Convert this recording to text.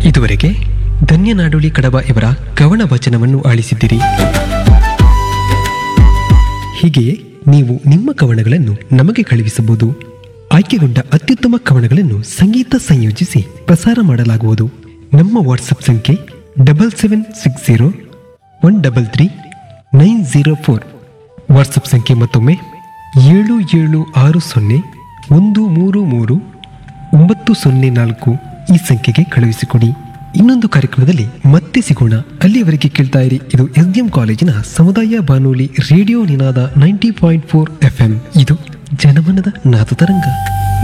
ಇದುವರೆಗೆ ಧನ್ಯನಾಡೋಳಿ ಕಡಬ ಇವರ ಕವನ ವಚನವನ್ನು ಆಲಿಸಿದ್ದೀರಿ ಹೀಗೆಯೇ ನೀವು ನಿಮ್ಮ ಕವನಗಳನ್ನು ನಮಗೆ ಕಳುಹಿಸಬಹುದು ಆಯ್ಕೆಗೊಂಡ ಅತ್ಯುತ್ತಮ ಕವನಗಳನ್ನು ಸಂಗೀತ ಸಂಯೋಜಿಸಿ ಪ್ರಸಾರ ಮಾಡಲಾಗುವುದು ನಮ್ಮ ವಾಟ್ಸಪ್ ಸಂಖ್ಯೆ double seven six zero one double three nine zero four WhatsApp ಸಂಖ್ಯೆ ಮತ್ತೊಮ್ಮೆ ಏಳು ಏಳು ಆರು ಸೊನ್ನೆ ಒಂದು ಮೂರು ಮೂರು ಒಂಬತ್ತು ಸೊನ್ನೆ ನಾಲ್ಕು ಈ ಸಂಖ್ಯೆಗೆ ಕಳುಹಿಸಿಕೊಡಿ ಇನ್ನೊಂದು ಕಾರ್ಯಕ್ರಮದಲ್ಲಿ ಮತ್ತೆ ಸಿಗೋಣ ಅಲ್ಲಿಯವರೆಗೆ ಕೇಳ್ತಾ ಇರಿ ಇದು ಎಸ್ ಡಿ ಎಂ ಕಾಲೇಜಿನ ಸಮುದಾಯ ಬಾನುಲಿ radio Ninada ninety point four F M ಇದು ಜನಮನದ ನಾದ ತರಂಗ